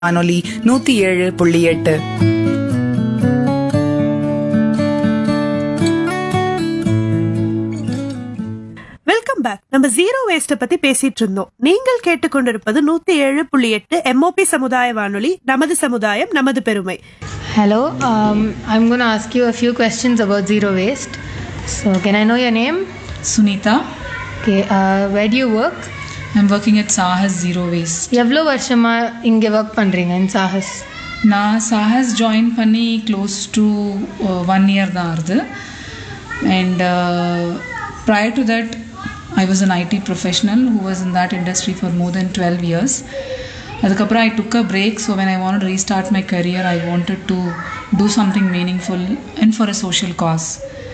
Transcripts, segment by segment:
வானொலி நூத்தி ஏழு புள்ளி எட்டு வெல்கம் பேக் நம்ம ஜீரோ வேஸ்ட பத்தி பேசிட்டு இருந்தோம் நீங்கள் கேட்டுக்கொண்டிருப்பது நூத்தி ஏழு புள்ளி எட்டு எம்ஓபி சமுதாய வானொலி நமது சமுதாயம் நமது பெருமை Hello, um, I'm going to ask you a few questions about zero waste. So, can I know your name? Sunita. Okay, uh, where do you work? I'm working at Sahas Zero Waste. எவ்வளோ வருஷமா இங்கே work பண்ணுறீங்க in Saahas நான் Saahas join பண்ணி close to one year தான் ஆகுது and prior to that I was an IT professional who was in that industry for more than twelve years அதுக்கப்புறம் I took a break so when I want restart my career I wanted to do something meaningful and for a social cause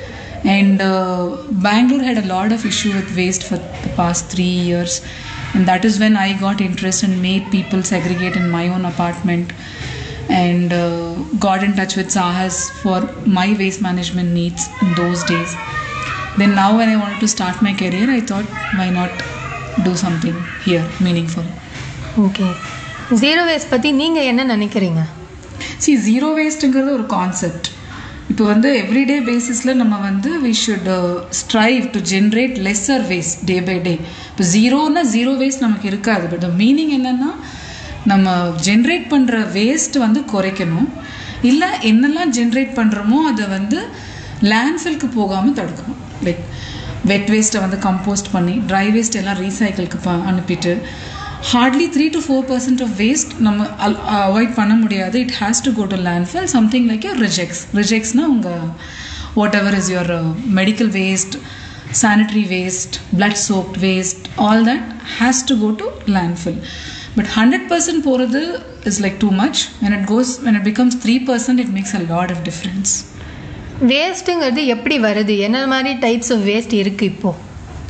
and uh, bangalore had a lot of issue with waste for the past three years and that is when i got interest and made people segregate in my own apartment and uh, got in touch with sahas for my waste management needs in those days then now when i wanted to start my career i thought why not do something here meaningful okay zero waste பற்றி நீங்கள் என்ன நினைக்கிறீங்க C zero வேஸ்ட்டுங்கிறது ஒரு concept இப்போ வந்து everyday பேசிஸில் நம்ம வந்து we should strive to generate lesser waste day by day இப்போ ஜீரோன்னா ஜீரோ வேஸ்ட் நமக்கு இருக்காது பட் மீனிங் என்னென்னா நம்ம ஜென்ரேட் பண்ணுற வேஸ்ட் வந்து குறைக்கணும் இல்லை என்னெல்லாம் ஜென்ரேட் பண்ணுறோமோ அதை வந்து லேண்ட்ஃபில்க்கு போகாமல் தடுக்கணும் லைக் வெட் வேஸ்ட்டை வந்து கம்போஸ்ட் பண்ணி ட்ரை வேஸ்ட் எல்லாம் ரீசைக்கிளுக்கு ப அனுப்பிட்டு hardly three to four percent of waste நம்ம அவாய்ட் பண்ண முடியாது it has to go to landfill something like your rejects ரிஜெக்ட்ஸ்னால் உங்கள் whatever is your medical waste sanitary waste, blood soaked waste, all that has to go to landfill. But 100% போகிறது is like too much. When it goes, when it becomes 3%, it makes a lot of difference. வேஸ்ட்டுங்கிறது எப்படி வருது என்ன மாதிரி types of waste இருக்குது இப்போது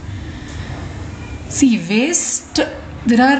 See, waste, there are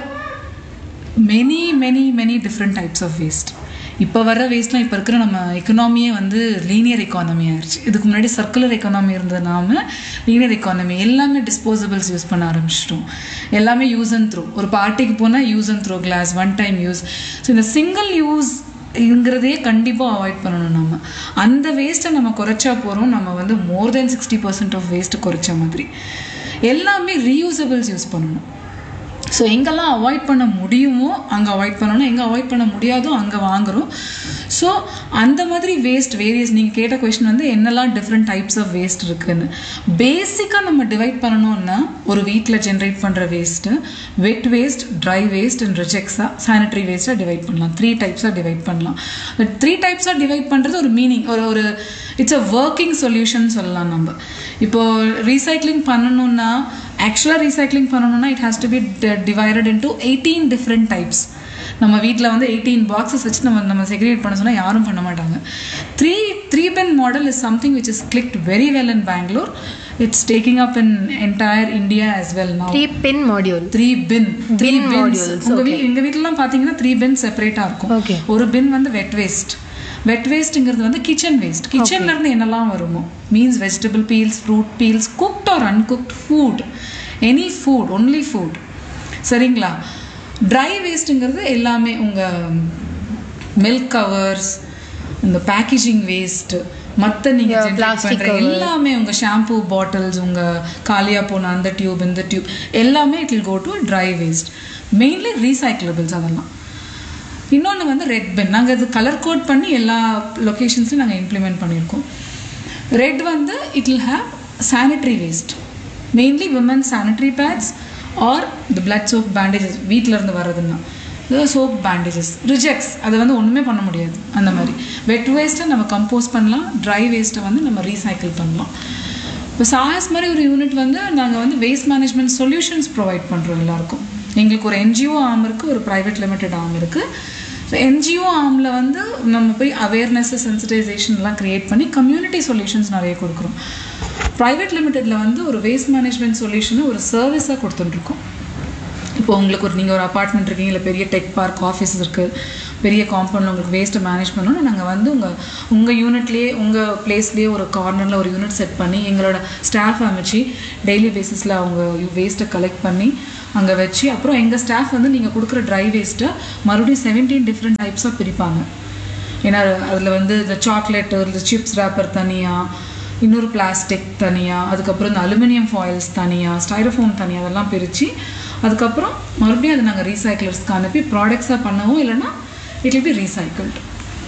many, many, many different types of waste. இப்போ வர வேஸ்ட்லாம் இப்போ இருக்கிற நம்ம எக்கனாமியே வந்து லீனியர் எக்கானமி ஆயிடுச்சு இதுக்கு முன்னாடி சர்க்குலர் எக்கானமி இருந்தது நாம லீனியர் எக்கானமி எல்லாமே டிஸ்போசபிள்ஸ் யூஸ் பண்ண ஆரம்பிச்சிட்டோம் எல்லாமே யூஸ் அண்ட் த்ரூ ஒரு பார்ட்டிக்கு போனால் use and throw glass one time use so இந்த சிங்கிள் யூஸ் ங்கிறதே கண்டிப்பாக அவாய்ட் பண்ணணும் நம்ம அந்த வேஸ்ட்டை நம்ம குறைச்சா போகிறோம் நம்ம வந்து more than sixty percent of waste குறைச்ச மாதிரி எல்லாமே ரீயூசபிள்ஸ் யூஸ் பண்ணணும் ஸோ எங்கெல்லாம் அவாய்ட் பண்ண முடியுமோ அங்கே அவாய்ட் பண்ணணும் எங்கே அவாய்ட் பண்ண முடியாதோ அங்கே வாங்குறோம் ஸோ அந்த மாதிரி வேஸ்ட் வேரியஸ் நீங்கள் கேட்ட கொஷின் வந்து என்னெல்லாம் டிஃப்ரெண்ட் டைப்ஸ் ஆஃப் வேஸ்ட் இருக்குன்னு பேசிக்காக நம்ம டிவைட் பண்ணணும்னா ஒரு வீட்டில் ஜென்ரேட் பண்ணுற waste wet waste dry waste and ரிஜெக்ட்ஸாக சானிட்டரி வேஸ்ட்டாக டிவைட் பண்ணலாம் த்ரீ டைப்ஸாக டிவைட் பண்ணலாம் பட் த்ரீ டைப்ஸாக டிவைட் பண்ணுறது ஒரு மீனிங் ஒரு ஒரு இட்ஸ் அ ஒர்க்கிங் சொல்யூஷன் சொல்லலாம் நம்ம இப்போது ரீசைக்ளிங் பண்ணணும்னா ஆக்சுவலாக ரீசைக்ளிங் பண்ணணும்னா it has to be divided into eighteen different types நம்ம வீட்டில் வந்து எயிட்டீன் பாக்ஸஸ் வச்சு நம்ம நம்ம செக்ரிகேட் பண்ண சொன்னால் யாரும் பண்ண மாட்டாங்க three three bin model is something which is clicked very well in Bangalore it's taking up in entire India as well now three bin module three bin three Bin bins modules, உங்க okay. வீ எங்க வீட்லலாம் பாத்தீங்கன்னா three பின் செப்பரேட்டா இருக்கும் Okay. ஒரு பின் வந்து வெட் waste வெட் வேஸ்ட்ங்கிறது வந்து kitchen waste கிச்சன்ல இருந்து என்னெல்லாம் வருமோ means vegetable peels fruit peels cooked or uncooked food any food only food சரிங்களா ட்ரை வேஸ்ட்டுங்கிறது எல்லாமே உங்க மில்க் கவர்ஸ் இந்த பேக்கேஜிங் வேஸ்ட் மற்ற நீங்க Yeah, generate plastic பண்ற cover. எல்லாமே உங்க ஷாம்பூ பாட்டில்ஸ் உங்க காலியா போன அந்த டியூப் இந்த டியூப் எல்லாமே it will go to dry waste mainly recyclables அதெல்லாம் இன்னொன்று வந்து ரெட் பென் நாங்கள் அது கலர் கோட் பண்ணி எல்லா லொக்கேஷன்ஸையும் நாங்கள் இம்ப்ளிமெண்ட் பண்ணியிருக்கோம் ரெட் வந்து it will have sanitary waste mainly women sanitary pads or the blood சோப் பேண்டேஜஸ் இருந்து வர்றதுன்னா சோப் பேண்டேஜஸ் ரிஜெக்ட்ஸ் அதை வந்து ஒன்றுமே பண்ண முடியாது அந்த மாதிரி வெட் வேஸ்ட்டை நம்ம கம்போஸ் பண்ணலாம் ட்ரை வேஸ்ட்டை வந்து நம்ம ரீசைக்கிள் பண்ணலாம் இப்போ சாஹஸ் மாதிரி ஒரு யூனிட் வந்து நாங்கள் வந்து வேஸ்ட் மேனேஜ்மெண்ட் சொல்யூஷன்ஸ் ப்ரொவைட் பண்ணுறோம் எல்லாருக்கும் எங்களுக்கு ஒரு என்ஜிஓ ஆர்ம் இருக்குது ஒரு ப்ரைவேட் லிமிடெட் ஆர்ம் இருக்குது ஸோ என்ஜிஓ ஆர்மில் வந்து நம்ம போய் அவேர்னஸ் சென்சிடைசேஷன்லாம் க்ரியேட் பண்ணி கம்யூனிட்டி சொல்யூஷன்ஸ் நிறைய கொடுக்குறோம் ப்ரைவேட் லிமிடெட்டில் வந்து ஒரு வேஸ்ட் மேனேஜ்மெண்ட் சொல்யூஷனை ஒரு சர்வீஸாக கொடுத்துட்ருக்கோம் இப்போ உங்களுக்கு ஒரு நீங்கள் ஒரு அப்பார்ட்மெண்ட் இருக்கீங்க இல்லை பெரிய டெக் பார்க் ஆஃபீஸ் இருக்குது பெரிய காம்பவுண்டில் உங்களுக்கு வேஸ்ட்டை மேனேஜ் பண்ணணும்னா நாங்கள் வந்து உங்கள் உங்கள் யூனிட்லேயே உங்கள் பிளேஸ்லேயே ஒரு கார்னரில் ஒரு யூனிட் செட் பண்ணி எங்களோட ஸ்டாஃப் அமைச்சு டெய்லி பேசிஸில் அவங்க வேஸ்ட்டை கலெக்ட் பண்ணி அங்கே வச்சு அப்புறம் எங்கள் ஸ்டாஃப் வந்து நீங்கள் கொடுக்குற ட்ரை வேஸ்ட்டை மறுபடியும் செவன்டீன் டிஃப்ரெண்ட் டைப்ஸாக பிரிப்பாங்க ஏன்னா அதில் வந்து இந்த சாக்லேட் இந்த சிப்ஸ் ரேப்பர் தனியாக இன்னொரு பிளாஸ்டிக் தனியாக அதுக்கப்புறம் இந்த அலுமினியம் ஃபாயில்ஸ் தனியாக ஸ்டைரோஃபோன் தனியாக அதெல்லாம் பிரித்து அதுக்கப்புறம் மறுபடியும் அதை நாங்கள் ரீசைக்கிளர்ஸ்க்கு அனுப்பி ப்ராடக்ட்ஸாக பண்ணவும் இல்லைன்னா இட் will பி ரீசைக்கிள்டு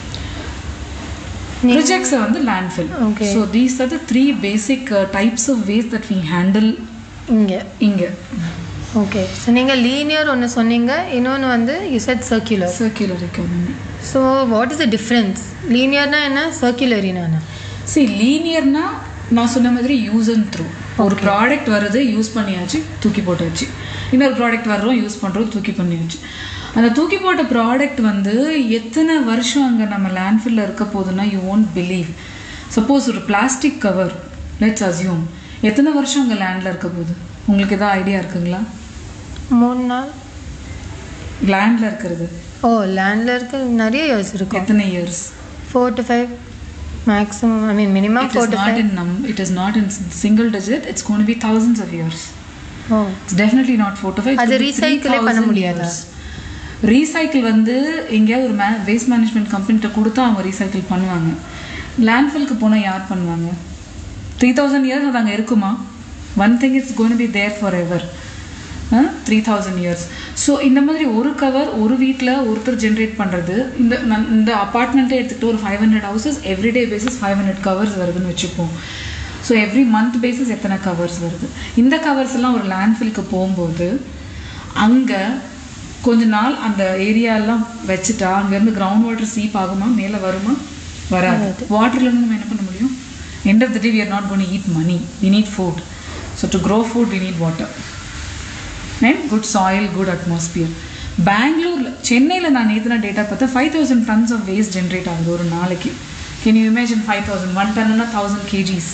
ப்ரொஜெக்ட்ஸை வந்து landfill Okay. So these are the three basic types of waste that we handle இங்கே இங்கே ஓகே ஸோ நீங்கள் லீனியர் ஒன்று சொன்னீங்க இன்னொன்று வந்து you said circular circular economy so what is the difference லீனியர்னா என்ன சர்க்குலரினா என்ன சி லீனியர்னா நான் சொன்ன மாதிரி யூஸ் அண்ட் த்ரூ ஒரு ப்ராடக்ட் வருது யூஸ் பண்ணியாச்சு தூக்கி போட்டாச்சு இன்னொரு ப்ராடக்ட் வர்றோம் யூஸ் பண்ணுறோம் தூக்கி பண்ணியாச்சு அந்த தூக்கி போட்ட ப்ராடக்ட் வந்து எத்தனை வருஷம் அங்கே நம்ம லேண்ட்ஃபில்ல இருக்க போகுதுன்னா யூ won't பிலீவ் சப்போஸ் ஒரு பிளாஸ்டிக் கவர் லெட்ஸ் அசியூம் எத்தனை வருஷம் அங்கே லேண்டில் இருக்க போகுது உங்களுக்கு எதாவது ஐடியா இருக்குங்களா மூணு நாள் லேண்டில் இருக்கிறது ஓ லேண்டில் இருக்க நிறைய இயர்ஸ் இருக்கும் எத்தனை years four to five maximum I mean minimum It is four to not five in num. It is not in single digit. It's going to be thousands of years. Oh It's definitely not four to five. it அது could be recycle ஏ 3000 பண்ண முடியாதா? years. Recycle வந்து எங்கேயாவது ஒரு மே waste management கம்பெனிட்ட கொடுத்தா அவங்க recycle பண்ணுவாங்க லேண்ட்ஃபில்க்கு போனால் யார் பண்ணுவாங்க த்ரீ தௌசண்ட் இயர்ஸ் அது அங்கே இருக்குமா one thing it's gonna be there forever three thousand years so இந்த மாதிரி ஒரு கவர் ஒரு வீட்டில் ஒருத்தர் ஜென்ரேட் பண்ணுறது இந்த நான் இந்த அப்பார்ட்மெண்ட்டே எடுத்துக்கிட்டு ஒரு five hundred houses everyday basis five hundred covers வருதுன்னு வச்சுப்போம் ஸோ எவ்ரி மந்த் பேசிஸ் எத்தனை கவர்ஸ் வருது இந்த கவர்ஸ் எல்லாம் ஒரு லேண்ட்ஃபில்க்கு போகும்போது அங்கே கொஞ்ச நாள் அந்த ஏரியாலாம் வச்சுட்டா அங்கேருந்து கிரவுண்ட் வாட்டர் சீப் ஆகுமா மேலே வருமா வராது வாட்டர்லேருந்து நம்ம என்ன பண்ண முடியும் end of the day we are not gonna eat money we need food so to grow food we need water and good soil good atmosphere பெங்களூரில் சென்னையில் நான் நேற்று டேட்டா பார்த்தா five thousand tons of waste generate ஆகுது ஒரு நாளைக்கு can you imagine five thousand one டன்னா thousand KGs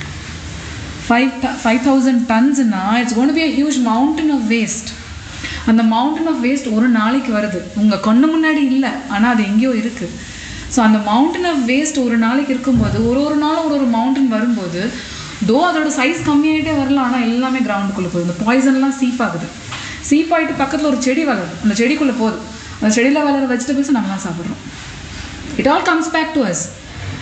five five thousand டன்ஸ்னா it's gonna be a huge mountain of waste அந்த மவுண்டன் ஆஃப் வேஸ்ட் ஒரு நாளைக்கு வருது உங்கள் கண்ணு முன்னாடி இல்லை ஆனால் அது எங்கேயோ இருக்குது ஸோ அந்த மவுண்டன் ஆஃப் வேஸ்ட் ஒரு நாளைக்கு இருக்கும்போது ஒரு ஒரு நாளும் ஒரு ஒரு மவுண்டன் வரும்போது தோ அதோட சைஸ் கம்மியாயிட்டே வரலாம் ஆனால் எல்லாமே கிரவுண்டுக்குள்ளே போகுது இந்த பாய்சன்லாம் சீப் ஆகுது சீப் ஆகிட்டு பக்கத்தில் ஒரு செடி வளருது அந்த செடிக்குள்ளே போகுது அந்த செடியில் வளர வெஜிடபிள்ஸ் நம்ம தான் சாப்பிட்றோம் it all comes back to us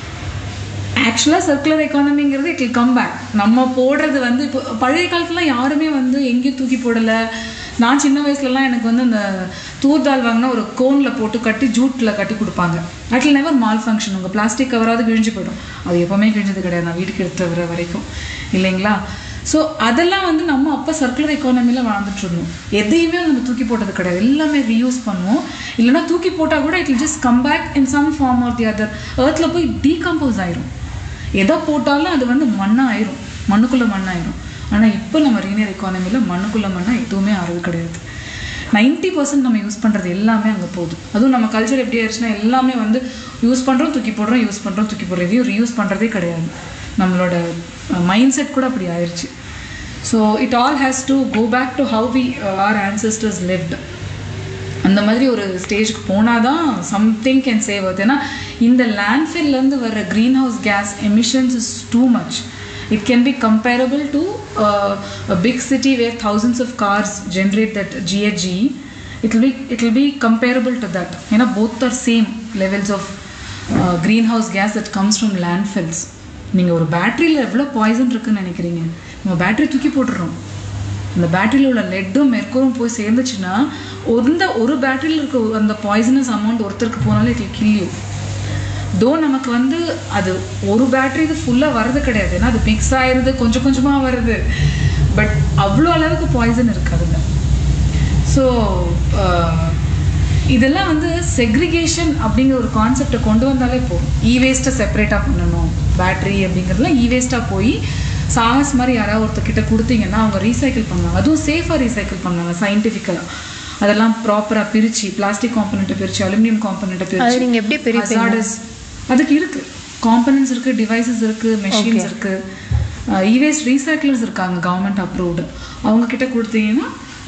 ஆக்சுவலாக சர்க்குலர் எக்கானமிங்கிறது இட் will கம் பேக் நம்ம போடுறது வந்து இப்போ பழைய காலத்துலாம் யாருமே வந்து எங்கேயும் தூக்கி போடலை நான் சின்ன வயசுலலாம் எனக்கு வந்து அந்த தூர் தால் வாங்கினா ஒரு கோனில் போட்டு கட்டி ஜூட்டில் கட்டி கொடுப்பாங்க it will never malfunction உங்கள் பிளாஸ்டிக் கவராவது கிழிஞ்சு போயிடும் அது எப்போவுமே கிழிஞ்சது கிடையாது நான் வீட்டுக்கு எடுத்து வர வரைக்கும் இல்லைங்களா ஸோ அதெல்லாம் வந்து நம்ம அப்போ சர்க்குலர் எக்கானமியில் வாழ்ந்துட்டு இருந்தோம் எதையுமே நம்ம தூக்கி போட்டது கிடையாது எல்லாமே ரீயூஸ் பண்ணுவோம் இல்லைன்னா தூக்கி போட்டால் கூட it will just come back in some form of the other ஏர்த்தில் போய் டீகம்போஸ் ஆயிரும் எதை போட்டாலும் அது வந்து மண்ணாக ஆயிரும் மண்ணுக்குள்ளே மண்ணாயிரும் ஆனால் இப்போ நம்ம ரீனியர் எக்கானமியில் மண்ணுக்குள்ளே மண்ணா எதுவுமே ஆறது கிடையாது 90% பர்சன்ட் நம்ம யூஸ் பண்ணுறது எல்லாமே அங்கே போகுது அதுவும் நம்ம கல்ச்சர் எப்படி ஆயிடுச்சுன்னா எல்லாமே வந்து யூஸ் பண்ணுறோம் தூக்கி போடுறோம் யூஸ் பண்ணுறோம் தூக்கி போடுறோம் எதையும் ரீயூஸ் பண்ணுறதே கிடையாது நம்மளோட மைண்ட் செட் கூட அப்படி ஆயிடுச்சு so it all has to go back to how we our ancestors lived அந்த மாதிரி ஒரு ஸ்டேஜ்க்கு போனால் தான் சம்திங் கேன் சேவ் ஆகுது ஏன்னா இந்த லேண்ட்ஃபில்லேருந்து வர green house gas emissions is too much it can be comparable to big city where thousands of cars generate that GHG it will be it will be comparable to that ஏன்னா both are same levels of green house gas that comes from landfills நீங்கள் ஒரு பேட்டரியில் எவ்வளோ poison இருக்குன்னு நினைக்கிறீங்க நம்ம battery தூக்கி போட்டுடுறோம் அந்த பேட்டரியில் உள்ள லெட்டும் மெர்க்கூரும் போய் சேர்ந்துச்சுன்னா இந்த ஒரு பேட்டரியில் இருக்க அந்த பாய்சனஸ் அமௌண்ட் ஒருத்தருக்கு போனாலும் இட் கில் யூ தோ நமக்கு வந்து அது ஒரு பேட்டரி இது ஃபுல்லாக வர்றது கிடையாது ஏன்னா அது மிக்ஸ் ஆயிருது கொஞ்சம் கொஞ்சமாக வருது பட் அவ்வளோ அளவுக்கு பாய்சன் இருக்கு அதுல ஸோ இதெல்லாம் வந்து செக்ரிகேஷன் அப்படிங்கிற ஒரு கான்செப்டை கொண்டு வந்தாலே போதும் இ வேஸ்ட்டை செப்பரேட்டாக பண்ணணும் பேட்டரி அப்படிங்கிறதுலாம் இ வேஸ்ட்டாக போய் சாகஸ் மாதிரி யாராவது ஒருத்தர்கிட்ட கொடுத்தீங்கன்னா அவங்க ரீசைக்கிள் பண்ணுவாங்க அதுவும் சேஃபாக ரீசைக்கிள் பண்ணுவாங்க சயின்டிஃபிக்கலாக அதெல்லாம் ப்ராப்பராக பிரித்து பிளாஸ்டிக் காம்பனண்ட்டை பிரித்து அலுமினியம் காம்பனண்ட்டை அது பிரித்து நீங்க எப்படி பிரிப்பீங்க? hazardous அதுக்கு இருக்கு காம்பனன்ட்ஸ் இருக்கு டிவைசஸ் இருக்கு மெஷின்ஸ் இருக்கு இவேஸ்ட் ரீசைக்கிளர்ஸ் இருக்காங்க கவர்மெண்ட் அப்ரூவ்டு அவங்க கிட்ட கொடுத்தீங்கன்னா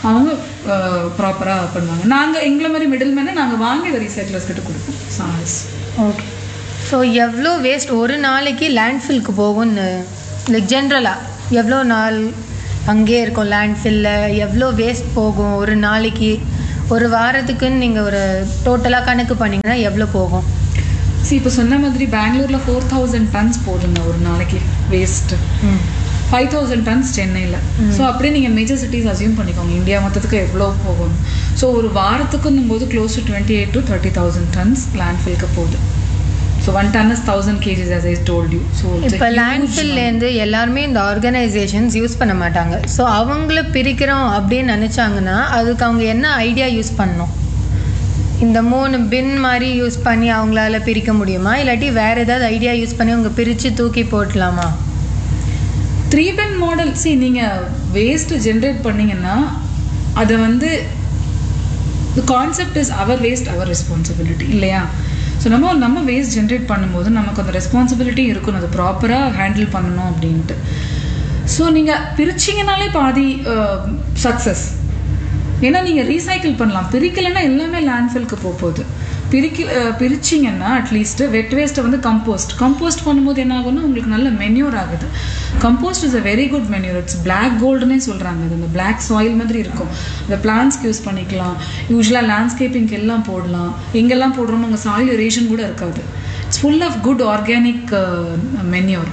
அவங்க ப்ராப்பராக பண்ணுவாங்க நாங்கள் எங்களை மாதிரி மிடில் மேனே நாங்கள் வாங்கி இதை ரீசைக்கிளர்ஸ் கிட்ட கொடுப்போம் சாஸ் ஓகே ஸோ எவ்வளோ வேஸ்ட் ஒரு நாளைக்கு லேண்ட்ஃபில்க்கு போகும்னு லைக் ஜென்ரலாக எவ்வளோ நாள் அங்கேயே இருக்கும் லேண்ட்ஃபில்ல எவ்வளோ வேஸ்ட் போகும் ஒரு நாளைக்கு ஒரு வாரத்துக்குன்னு நீங்கள் ஒரு டோட்டலாக கணக்கு பண்ணிங்கன்னா எவ்வளோ போகும் சி இப்போ சொன்ன மாதிரி பெங்களூரில் ஃபோர் தௌசண்ட் டன்ஸ் போதுங்க ஒரு நாளைக்கு வேஸ்ட்டு ம் ஃபைவ் தௌசண்ட் டன்ஸ் சென்னையில் ஸோ அப்படியே நீங்கள் மேஜர் சிட்டிஸ் அசியூம் பண்ணிக்கோங்க இந்தியா மொத்தத்துக்கு எவ்வளோ போகும் ஸோ ஒரு வாரத்துக்குன்னும் போது close to twenty eight to thirty thousand tons லேண்ட்ஃபில்க்கு போகுது so one ton is thousand KGs as I told you so இப்போ லேண்ட்ஃபில்லேருந்து எல்லாருமே இந்த ஆர்கனைசேஷன்ஸ் யூஸ் பண்ண மாட்டாங்க ஸோ அவங்கள பிரிக்கிறோம் அப்படின்னு நினச்சாங்கன்னா அதுக்கு அவங்க என்ன ஐடியா யூஸ் பண்ணணும் இந்த மூணு பின் மாதிரி யூஸ் பண்ணி அவங்களால பிரிக்க முடியுமா இல்லாட்டி வேற ஏதாவது ஐடியா யூஸ் பண்ணி அவங்க பிரித்து தூக்கி போட்டலாமா த்ரீ பென் மாடல் சி நீங்கள் வேஸ்ட் ஜென்ரேட் பண்ணீங்கன்னா அதை வந்து the concept is our waste our responsibility இல்லையா ஸோ நம்ம நம்ம வேஸ்ட் ஜென்ரேட் பண்ணும்போது நமக்கு அந்த ரெஸ்பான்சிபிலிட்டி இருக்கணும் அது ப்ராப்பராக ஹேண்டில் பண்ணணும் அப்படின்ட்டு ஸோ நீங்கள் பிரிச்சிங்கனாலே பாதி சக்ஸஸ் ஏன்னா நீங்கள் ரீசைக்கிள் பண்ணலாம் பிரிக்கலைன்னா எல்லாமே லேண்ட்ஃபில்க்கு போக போகுது பிரிக்க அஹ், பிரிச்சிங்கன்னா அட்லீஸ்ட் வெட் வேஸ்ட்டை வந்து கம்போஸ்ட் கம்போஸ்ட் பண்ணும்போது என்ன ஆகும்னா உங்களுக்கு நல்ல மென்யூர் ஆகுது compost is a very good manure it's black கோல்டுனே சொல்கிறாங்க அது அந்த பிளாக் சாயில் மாதிரி இருக்கும் அந்த பிளான்ஸ்க்கு யூஸ் பண்ணிக்கலாம் யூஸ்வலாக லேண்ட்ஸ்கேப்பிங்க்கு எல்லாம் போடலாம் எங்கெல்லாம் போடுறோமோ அங்கே சாயில் ரேஷன் கூட இருக்காது it's full of good organic manure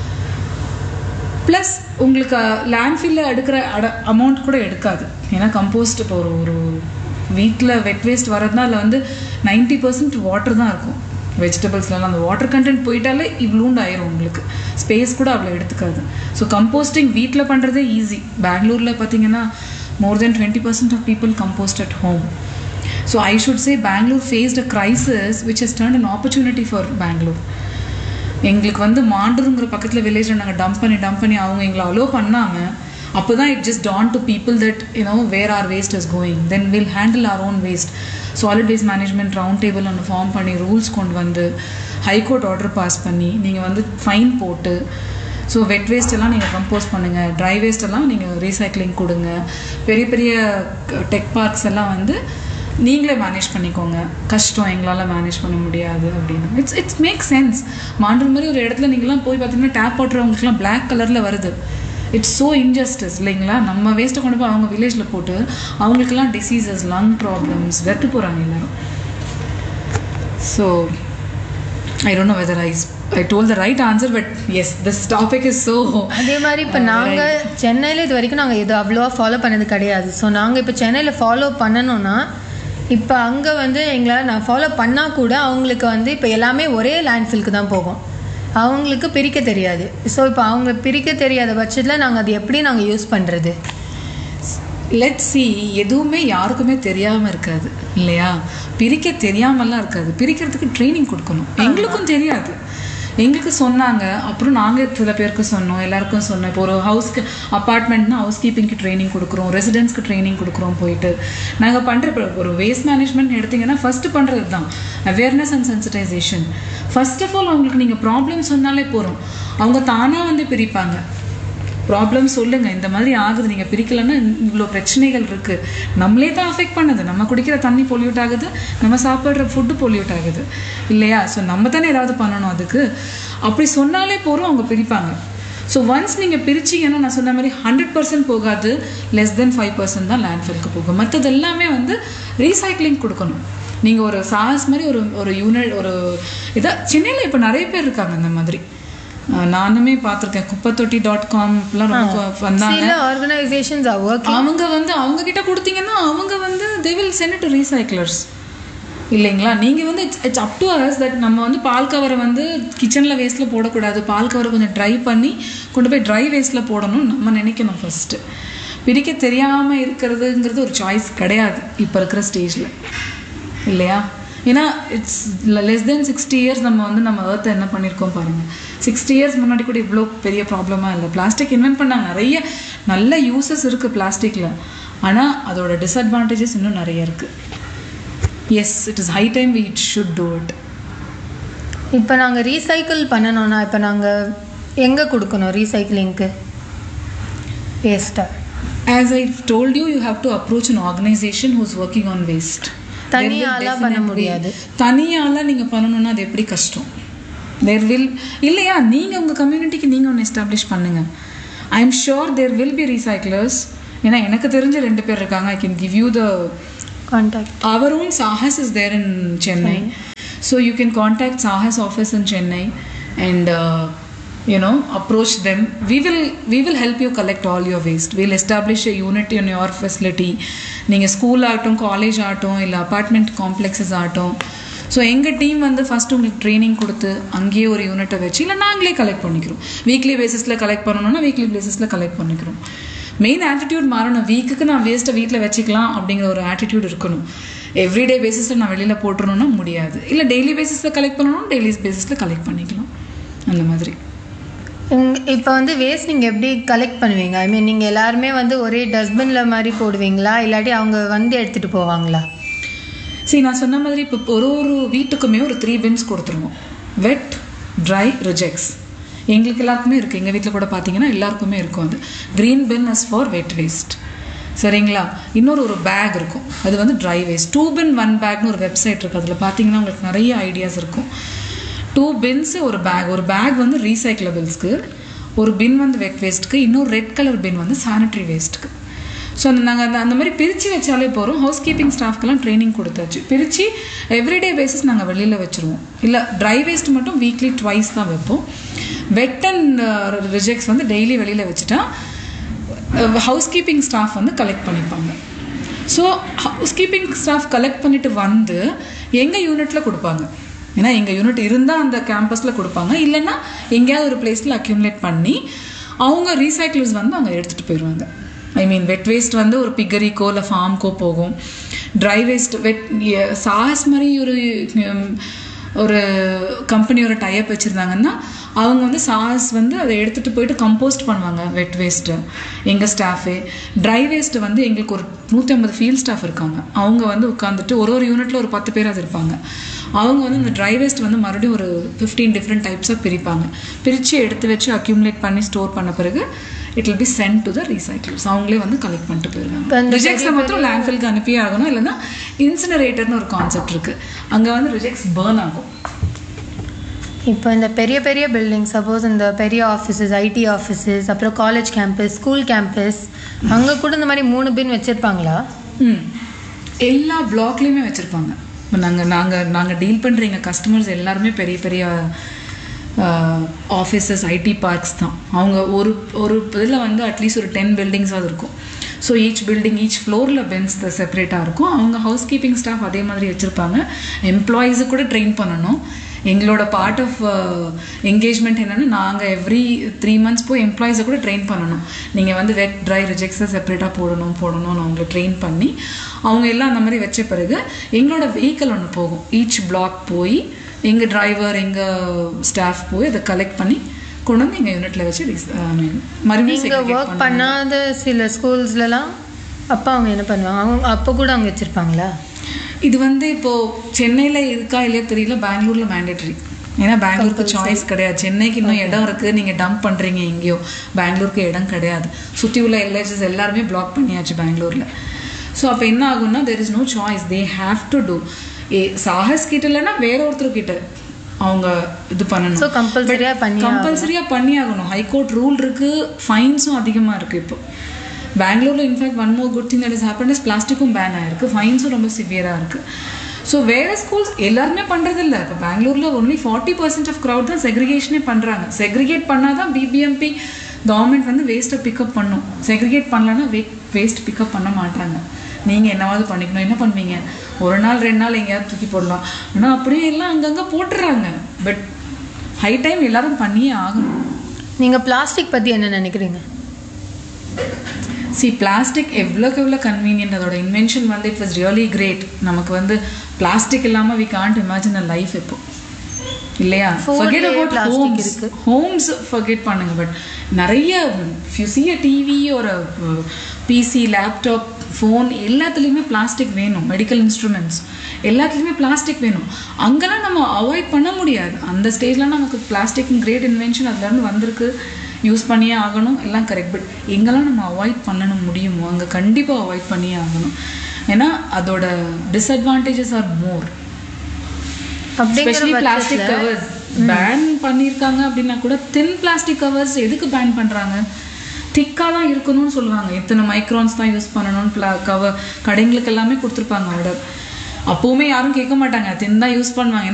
plus உங்களுக்கு லேண்ட்ஃபில்ல எடுக்கிற அட அமௌண்ட் கூட எடுக்காது ஏன்னா கம்போஸ்ட் இப்போ ஒரு ஒரு வீட்டில் வெட் வேஸ்ட் வரதுனா அதில் வந்து நைன்ட்டி பர்சன்ட் வாட்டர் தான் இருக்கும் வெஜிடபிள்ஸ்லாம் அந்த வாட்டர் கண்டென்ட் போயிட்டாலே இவ்வளோண்டு ஆயிரும் உங்களுக்கு ஸ்பேஸ் கூட அவ்வளோ எடுத்துக்காது ஸோ கம்போஸ்டிங் வீட்டில் பண்ணுறதே ஈஸி பெங்களூரில் பார்த்தீங்கன்னா more than twenty percent of people compost at home so I should say Bangalore faced a crisis which is turn an opportunity for Bangalore எங்களுக்கு வந்து மாண்டூருங்கிற பக்கத்தில் வில்லேஜில் நாங்கள் டம்ப் பண்ணி டம்ப் பண்ணி அவங்க எங்களை அலோவ் பண்ணாமல் அப்போ தான் it just dawn to people that you know where our waste is going then will handle our own waste solid waste management round table ஒன்று ஃபார்ம் பண்ணி ரூல்ஸ் கொண்டு வந்து ஹைகோர்ட் ஆர்டர் பாஸ் பண்ணி நீங்கள் வந்து ஃபைன் போட்டு ஸோ வெட் வேஸ்ட் எல்லாம் நீங்கள் கம்போஸ் பண்ணுங்கள் ட்ரை வேஸ்ட் எல்லாம் நீங்கள் ரீசைக்ளிங் கொடுங்க பெரிய பெரிய டெக் பார்க்ஸ் எல்லாம் வந்து நீங்களே மேனேஜ் பண்ணிக்கோங்க கஷ்டம் எங்களால் மேனேஜ் பண்ண முடியாது அப்படின்னு இட்ஸ் இட்ஸ் மேக் சென்ஸ் மாண்டல் மாதிரி ஒரு இடத்துல நீங்களாம் போய் பார்த்தீங்கன்னா டேப் வாட்டர் அவங்களுக்குலாம் பிளாக் கலரில் வருது இட்ஸ் ஸோ இன்ஜஸ்டிஸ் இல்லைங்களா நம்ம வேஸ்ட்டை கொண்டு போய் அவங்க வில்லேஜில் போட்டு அவங்களுக்கெல்லாம் டிசீசஸ் லங் ப்ராப்ளம்ஸ் வெத்து போகிறாங்க எல்லாரும் so I don't know whether I I told the right answer but yes this topic is so அதே மாதிரி இப்போ நாங்கள் சென்னையில் இது வரைக்கும் நாங்கள் எதுவும் அவ்வளோவா ஃபாலோ பண்ணது கிடையாது ஸோ நாங்கள் இப்போ சென்னையில் ஃபாலோ பண்ணணும்னா இப்போ அங்கே வந்து எங்களால் நான் ஃபாலோ பண்ணால் கூட அவங்களுக்கு வந்து இப்போ எல்லாமே ஒரே லேண்ட்ஃபில்க்கு தான் போகும் அவங்களுக்கு பிரிக்க தெரியாது ஸோ இப்போ அவங்க பிரிக்க தெரியாத பட்சத்தில் நாங்கள் அது எப்படி நாங்கள் யூஸ் பண்ணுறது லெட் சி எதுவுமே யாருக்குமே தெரியாமல் இருக்காது இல்லையா பிரிக்க தெரியாமலாம் இருக்காது பிரிக்கிறதுக்கு ட்ரைனிங் கொடுக்கணும் எங்களுக்கும் தெரியாது எங்களுக்கு சொன்னாங்க அப்புறம் நாங்கள் சில பேருக்கு சொன்னோம் எல்லாருக்கும் சொன்னோம் இப்போ ஒரு ஹவுஸ்க்கு அப்பார்ட்மெண்ட்னா ஹவுஸ் கீப்பிங்க்கு ட்ரைனிங் கொடுக்குறோம் ரெசிடென்ட்ஸ்க்கு ட்ரைனிங் கொடுக்குறோம் போயிட்டு நாங்கள் பண்ணுற இப்போ ஒரு வேஸ்ட் மேனேஜ்மெண்ட் எடுத்தீங்கன்னா ஃபஸ்ட்டு பண்ணுறது தான் awareness and sensitization first of all அவங்களுக்கு நீங்கள் ப்ராப்ளம் சொன்னாலே போகிறோம் அவங்க தானாக வந்து பிரிப்பாங்க ப்ராப்ளம் சொல்லுங்க இந்த மாதிரி ஆகுது நீங்கள் பிரிக்கலைன்னா இவ்வளோ பிரச்சனைகள் இருக்கு நம்மளே தான் அஃபெக்ட் பண்ணுது நம்ம குடிக்கிற தண்ணி பொல்யூட் ஆகுது நம்ம சாப்பிட்ற ஃபுட்டு பொல்யூட் ஆகுது இல்லையா ஸோ நம்ம தானே ஏதாவது பண்ணணும் அதுக்கு அப்படி சொன்னாலே போகிறோம் அவங்க பிரிப்பாங்க ஸோ ஒன்ஸ் நீங்கள் பிரிச்சிங்கன்னா நான் சொன்ன மாதிரி ஹண்ட்ரட் பர்சன்ட் போகாது லெஸ் தென் ஃபைவ் பர்சன்ட் தான் லேண்ட்ஃபில்க்கு போகும் மற்றது எல்லாமே வந்து ரீசைக்ளிங் கொடுக்கணும் நீங்கள் ஒரு சாஸ் மாதிரி ஒரு ஒரு யூனிட் ஒரு இதாக சென்னையில் இப்போ நிறைய பேர் இருக்காங்க இந்த மாதிரி அஹ் நானுமே பார்த்துருக்கேன் குப்பத்தொட்டி டாட் காம்லாம் ரொம்ப வந்தாங்க சில ஆர்கனைசேஷன்ஸ் ஆர் ஒர்க் அவங்க வந்து அவங்க கிட்ட கொடுத்தீங்கன்னா அவங்க வந்து they will send to recyclers இல்லைங்களா நீங்கள் வந்து it's it's up to us that நம்ம வந்து பால் கவரை வந்து கிச்சனில் வேஸ்ட்டில் போடக்கூடாது பால் கவரை கொஞ்சம் ட்ரை பண்ணி கொண்டு போய் ட்ரை வேஸ்ட்டில் போடணும்னு நம்ம நினைக்கணும் ஃபஸ்ட்டு பிரிக்க தெரியாமல் இருக்கிறதுங்கிறது ஒரு சாய்ஸ் கிடையாது இப்போ இருக்கிற ஸ்டேஜில் இல்லையா ஏன்னா it's less than sixty years நம்ம வந்து நம்ம ஏர்த்தை என்ன பண்ணியிருக்கோம் பாருங்கள் சிக்ஸ்டி இயர்ஸ் முன்னாடி கூட இவ்வளோ பெரிய ப்ராப்ளமாக இல்லை பிளாஸ்டிக் இன்வென்ட் பண்ணாங்க நிறைய நல்ல யூசஸ் இருக்குது பிளாஸ்டிக்கில் ஆனால் அதோட டிஸ்அட்வான்டேஜஸ் இன்னும் நிறைய இருக்குது yes it is high time we it should do it இப்போ நாங்கள் ரீசைக்கிள் பண்ணணும்னா இப்போ நாங்கள் எங்கே கொடுக்கணும் ரீசைக்கிளிங்க்கு வேஸ்ட்டாக as I told you, you have to approach an organization who's working on waste. There will தனியாளா பண்ண definitely- முடியாது. தனியால நீங்க பண்ணணும்னா அது எப்படி கஷ்டம் தேர் வில் இல்லையா நீங்க உங்க கம்யூனிட்டிக்கு நீங்க ஒன்று எஸ்டாப்ளிஷ் பண்ணுங்க I am sure there will be recyclers ஏன்னா எனக்கு தெரிஞ்ச ரெண்டு பேர் இருக்காங்க I can give you the contact our own Sahas is there in Chennai. So you can contact Sahas office in Chennai and uh, you know approach them. We will we will help you collect all your waste. We'll establish a unit in your facility. நீங்கள் school ஆகட்டும் college ஆகட்டும் இல்லை apartment complexes ஆகட்டும் so எங்கள் team வந்து first உங்களுக்கு training கொடுத்து அங்கேயே ஒரு யூனிட்டை வச்சு இல்லை நாங்களே கலெக்ட் பண்ணிக்கிறோம் வீக்லி பேசிஸில் கலெக்ட் பண்ணணும்னா வீக்லி பேசிஸில் கலெக்ட் பண்ணிக்கிறோம் மெயின் ஆட்டிடியூட் மாறணும் வீக்குக்கு நான் வேஸ்ட்டை வீட்டில் வச்சுக்கலாம் அப்படிங்கிற ஒரு ஆட்டிடியூட் இருக்கணும் எவ்ரிடே பேசிஸில் நான் வெளியில் போட்டுறணும்னா முடியாது இல்லை டெய்லி பேசிஸில் கலெக்ட் பண்ணணும் டெய்லி பேசிஸில் கலெக்ட் பண்ணிக்கலாம் அந்த மாதிரி இப்போ வந்து வேஸ்ட் நீங்கள் எப்படி கலெக்ட் பண்ணுவீங்க ஐ மீன் நீங்கள் எல்லாருமே வந்து ஒரே டஸ்ட்பினில் மாதிரி போடுவீங்களா இல்லாட்டி அவங்க வந்து எடுத்துகிட்டு போவாங்களா சரி நான் சொன்ன மாதிரி இப்போ ஒரு ஒரு வீட்டுக்குமே ஒரு த்ரீ பின்ஸ் கொடுத்துருவோம் வெட் ட்ரை ரிஜெக்ட்ஸ் எங்களுக்கு எல்லாருக்குமே இருக்குது எங்கள் வீட்டில் கூட பார்த்தீங்கன்னா எல்லாருக்குமே இருக்கும் அது green bin is for wet waste சரிங்களா இன்னொரு ஒரு பேக் இருக்கும் அது வந்து dry waste two bin one பேக்னு ஒரு வெப்சைட் இருக்குது அதில் பார்த்தீங்கன்னா உங்களுக்கு நிறைய ஐடியாஸ் இருக்கும் டூ பின்ஸு ஒரு பேக் ஒரு பேக் வந்து ரீசைக்கிளபிள்ஸ்க்கு ஒரு பின் வந்து வெட் வேஸ்ட்டுக்கு இன்னொரு ரெட் கலர் பின் வந்து சானிட்டரி வேஸ்ட்டுக்கு ஸோ அந்த நாங்கள் அந்த அந்த மாதிரி பிரித்து வச்சாலே போகிறோம் ஹவுஸ் கீப்பிங் ஸ்டாஃப்க்கெல்லாம் ட்ரைனிங் கொடுத்தாச்சு பிரித்து எவ்ரிடே பேசிஸ் நாங்கள் வெளியில் வச்சுருவோம் இல்லை ட்ரை வேஸ்ட் மட்டும் வீக்லி ட்வைஸ் தான் வைப்போம் வெட் அண்ட் ரிஜெக்ட்ஸ் வந்து டெய்லி வெளியில் வச்சுட்டா ஹவுஸ் கீப்பிங் ஸ்டாஃப் வந்து கலெக்ட் பண்ணிப்பாங்க so housekeeping staff collect பண்ணிட்டு வந்து எங்கள் யூனிட்டில் கொடுப்பாங்க ஏன்னா எங்கள் யூனிட் இருந்தால் அந்த கேம்பஸில் கொடுப்பாங்க இல்லைன்னா எங்கேயாவது ஒரு பிளேஸில் அக்யூமுலேட் பண்ணி அவங்க ரீசைக்கிள்ஸ் வந்து அவங்க எடுத்துகிட்டு போயிடுவாங்க ஐ மீன் வெட் வேஸ்ட் வந்து ஒரு பிகரிக்கோ இல்லை ஃபார்ம்க்கோ போகும் ட்ரை வேஸ்ட் வெட் சாஸ் மாதிரி ஒரு உம், ஒரு கம்பெனியோட டைப் வச்சுருந்தாங்கன்னா அவங்க வந்து சாஸ் வந்து அதை எடுத்துகிட்டு போயிட்டு கம்போஸ்ட் பண்ணுவாங்க வெட் வேஸ்ட்டு எங்கள் ஸ்டாஃபே ட்ரை வேஸ்ட்டு வந்து எங்களுக்கு ஒரு நூற்றி ஐம்பது ஃபீல்ட் ஸ்டாஃப் இருக்காங்க அவங்க வந்து உட்காந்துட்டு ஒரு ஒரு யூனிட்டில் ஒரு பத்து பேராவது இருப்பாங்க அவங்க வந்து இந்த ட்ரை வேஸ்ட் வந்து மறுபடியும் ஒரு ஃபிஃப்டீன் டிஃப்ரெண்ட் டைப்ஸாக பிரிப்பாங்க பிரித்து எடுத்து வச்சு அக்யூமுலேட் பண்ணி ஸ்டோர் பண்ண பிறகு it will be sent to the recycles அவங்களே வந்து கலெக்ட் பண்ணிட்டு இப்ப போயிடுவாங்க இந்த ரிஜெக்ட்ஸை மாத்திரம் லேண்ட்ஃபில்க்கு அனுப்பியே ஆகணும் இல்லைன்னா இன்சினரேட்டர்னு ஒரு கான்செப்ட் இருக்குது அங்கே வந்து ரிஜெக்ட்ஸ் பேர்ன் ஆகும் இப்போ இந்த பெரிய பெரிய பில்டிங் சப்போஸ் இந்த பெரிய ஆஃபீஸஸ் ஐடி ஆஃபீஸஸ் அப்புறம் காலேஜ் கேம்பஸ் ஸ்கூல் கேம்பஸ் அங்கே கூட இந்த மாதிரி மூணு பின் வச்சுருப்பாங்களா ம் எல்லா பிளாக்லேயுமே வச்சுருப்பாங்க இப்போ நாங்கள் நாங்கள் நாங்கள் டீல் பண்ணுற எங்கள் கஸ்டமர்ஸ் எல்லாருமே பெரிய பெரிய ஆஃபீஸஸ் ஐடி பார்க்ஸ் தான் அவங்க ஒரு ஒரு இதில் வந்து அட்லீஸ்ட் ஒரு டென் பில்டிங்ஸாவது இருக்கும் ஸோ ஈச் பில்டிங் ஈச் ஃப்ளோரில் பென்ஸ் செப்பரேட்டாக இருக்கும் அவங்க ஹவுஸ் கீப்பிங் ஸ்டாஃப் அதே மாதிரி வச்சுருப்பாங்க எம்ப்ளாயீஸை கூட ட்ரெயின் பண்ணணும் எங்களோட பார்ட் ஆஃப் என்கேஜ்மெண்ட் என்னென்னா நாங்கள் எவ்ரி த்ரீ மந்த்ஸ் போய் எம்ப்ளாயீஸை கூட ட்ரெயின் பண்ணணும் நீங்கள் வந்து வெட் ட்ரை ரிஜெக்ட்ஸை செப்பரேட்டாக போடணும் போடணும்னு அவங்களை ட்ரெயின் பண்ணி அவங்க எல்லாம் அந்த மாதிரி வச்ச பிறகு எங்களோட வெஹிக்கல் ஒன்று போகும் ஈச் பிளாக் போய் எங்கள் டிரைவர் எங்கள் ஸ்டாஃப் போய் அதை கலெக்ட் பண்ணி கொண்டு வந்து எங்கள் யூனிட்டில் வச்சு ஐ மீன் மறுபடியும் நீங்கள் segregate ஒர்க் பண்ணுவாங்க. பண்ணாத சில ஸ்கூல்ஸ்லலாம் அப்பா அவங்க என்ன பண்ணுவாங்க அவங்க அப்போ கூட அவங்க வச்சுருப்பாங்களா இது வந்து இப்போ சென்னையில் இருக்கா இல்லையா தெரியல பெங்களூர்ல மேண்டேட்டரி ஏன்னா பெங்களூருக்கு சாய்ஸ் கிடையாது சென்னைக்கு இன்னும் இடம் இருக்கு நீங்க டம்ப் பண்றீங்க எங்கேயோ பெங்களூருக்கு இடம் கிடையாது சுத்தி உள்ள எல்ஐசிஸ் எல்லாருமே பிளாக் பண்ணியாச்சு பெங்களூர்ல ஸோ அப்போ என்ன ஆகும்னா there is no choice they have to do a சாகஸ் கிட்ட இல்லைன்னா வேற ஒருத்தர் கிட்ட அவங்க இது பண்ணணும் ஸோ கம்பல்சரியாக பண்ணி கம்பல்சரியாக பண்ணி ஆகணும் ஹைகோர்ட் ரூல் இருக்கு ஃபைன்ஸும் அதிகமாக இருக்கு இப்போ பெங்களூர்ல in fact one more good thing that is happen is பிளாஸ்டிக்கும் பேன் ஆயிருக்கு ஃபைன்ஸும் ரொம்ப சிவியராக இருக்கு ஸோ வேற ஸ்கூல்ஸ் எல்லாருமே பண்றது இல்ல இப்போ பெங்களூர்ல only forty percent of crowd தான் செக்ரிகேஷனே பண்றாங்க செக்ரிகேட் பண்ணாதான் பிபிஎம்பி கவர்மெண்ட் வந்து வேஸ்ட்டை பிக்கப் பண்ணும் செக்ரிகேட் பண்ணலன்னா வே வேஸ்ட் பிக்கப் பண்ண மாட்டாங்க நீங்கள் என்னவாவது பண்ணிக்கணும் என்ன பண்ணுவீங்க ஒரு நாள் ரெண்டு நாள் எங்கேயாவது தூக்கி போடலாம் ஆனால் அப்படியே எல்லாம் அங்கங்கே போட்டுடுறாங்க பட் ஹை டைம் எல்லாரும் பண்ணியே ஆகணும் நீங்கள் பிளாஸ்டிக் பற்றி என்ன நினைக்கிறீங்க சி பிளாஸ்டிக் எவ்வளோக்கு எவ்வளோ கன்வீனியன்ட் அதோட இன்வென்ஷன் வந்து இட் வாஸ் ரியலி கிரேட் நமக்கு வந்து பிளாஸ்டிக் இல்லாமல் we can't imagine a life இப்போ இல்லையா Food forget லயே about plastic homes இருக்கு. ஹோம்ஸ் forget பண்ணுங்க பட் நிறைய யூ சி அ டிவி ஒரு பிசி லேப்டாப் ஃபோன் எல்லாத்துலேயுமே பிளாஸ்டிக் வேணும் மெடிக்கல் இன்ஸ்ட்ருமெண்ட்ஸ் எல்லாத்துலேயுமே பிளாஸ்டிக் வேணும் அங்கெல்லாம் நம்ம அவாய்ட் பண்ண முடியாது அந்த ஸ்டேஜ்லாம் நமக்கு பிளாஸ்டிக் கிரேட் இன்வென்ஷன் அதுலேருந்து வந்திருக்கு யூஸ் பண்ணியே ஆகணும் எல்லாம் கரெக்ட் பட் எங்கெல்லாம் நம்ம அவாய்ட் பண்ணணும் முடியுமோ அங்கே கண்டிப்பாக அவாய்ட் பண்ணியே ஆகணும் ஏன்னா அதோட டிஸ்அட்வான்டேஜஸ் ஆர் மோர் அப்படிங்கிற ஸ்பெஷலி பிளாஸ்டிக் பட்சத்துல கவர்ஸ் பேன் பண்ணியிருக்காங்க அப்படின்னா கூட தின் பிளாஸ்டிக் கவர்ஸ் எதுக்கு பேன் பண்ணுறாங்க திக்காக தான் இருக்கணும்னு சொல்லுவாங்க இத்தனை மைக்ரான்ஸ் தான் யூஸ் பண்ணணும்னு பிளா கவர் கடைங்களுக்கு எல்லாமே கொடுத்துருப்பாங்க ஆர்டர் அப்போவுமே யாரும் கேட்க மாட்டாங்க தின் தான் யூஸ் பண்ணுவாங்க